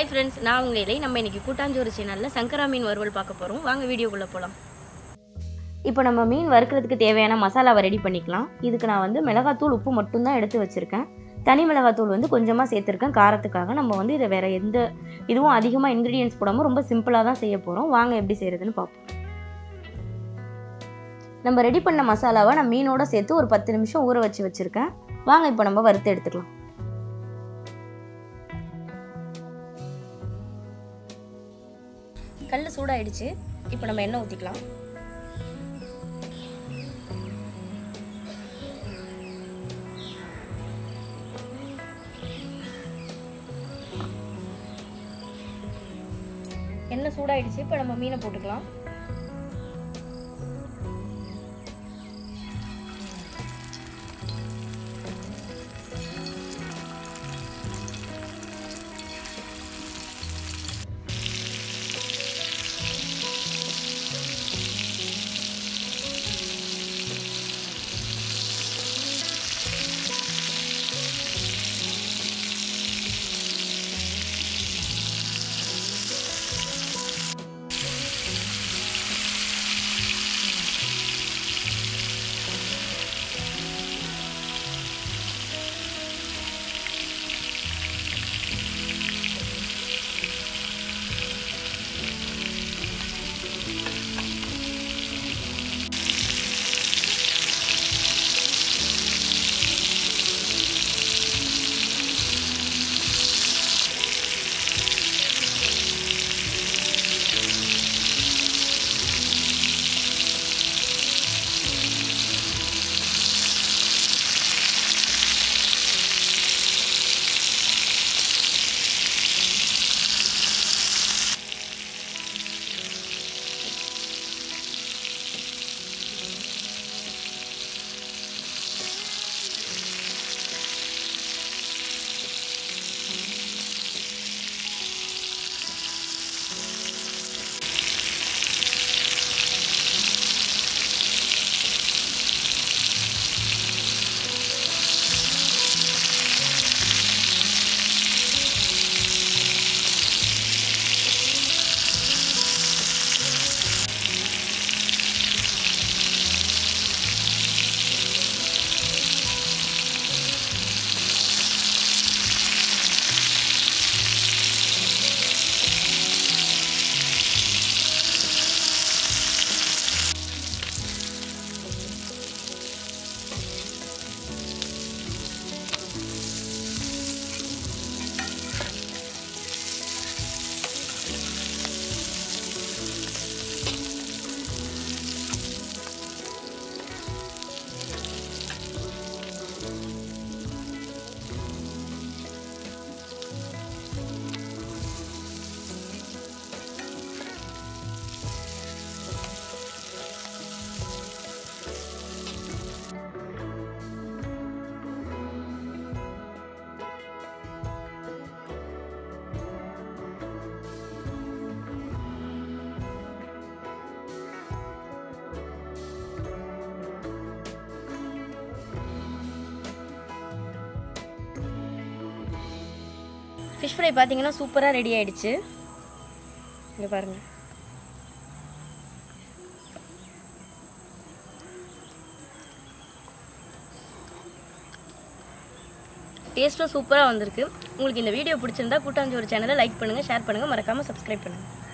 friends நான் உங்கள் இலை நம்ம இன்னைக்கு கூட்டாஞ்சோறு சேனலில் சங்கரா மீன் வறுவல் பார்க்க போகிறோம் வாங்க வீடியோக்குள்ளே போகலாம் இப்போ நம்ம மீன் வறுக்கிறதுக்கு தேவையான மசாலாவை ரெடி பண்ணிக்கலாம் இதுக்கு நான் வந்து மிளகாத்தூள் உப்பு மட்டும்தான் எடுத்து வச்சுருக்கேன் தனி மிளகாத்தூள் வந்து கொஞ்சமாக சேர்த்துருக்கேன் காரத்துக்காக நம்ம வந்து இதை வேறு எந்த இதுவும் அதிகமாக இன்க்ரீடியன்ஸ் போடாமல் ரொம்ப சிம்பிளாக தான் செய்ய போகிறோம் வாங்க எப்படி செய்கிறதுன்னு பார்ப்போம் நம்ம ரெடி பண்ண மசாலாவை நான் மீனோட சேர்த்து ஒரு பத்து நிமிஷம் ஊற வச்சு வச்சுருக்கேன் வாங்க இப்போ நம்ம வறுத்து எடுத்துக்கலாம் கல் சூடாயிடுச்சு இப்போ நம்ம எண்ணெய் ஊற்றிக்கலாம் எண்ணெய் சூடாயிடுச்சு இப்போ நம்ம மீனை போட்டுக்கலாம் ஃபிஷ் ஃப்ரை பார்த்தீங்கன்னா சூப்பராக ரெடி ஆயிடுச்சு இங்கே பாருங்கள் டேஸ்ட்டும் சூப்பராக வந்திருக்கு உங்களுக்கு இந்த வீடியோ பிடிச்சிருந்தா கூட்டாஞ்சோறு சேனலை லைக் பண்ணுங்கள் ஷேர் பண்ணுங்கள் மறக்காமல் சப்ஸ்கிரைப் பண்ணுங்கள்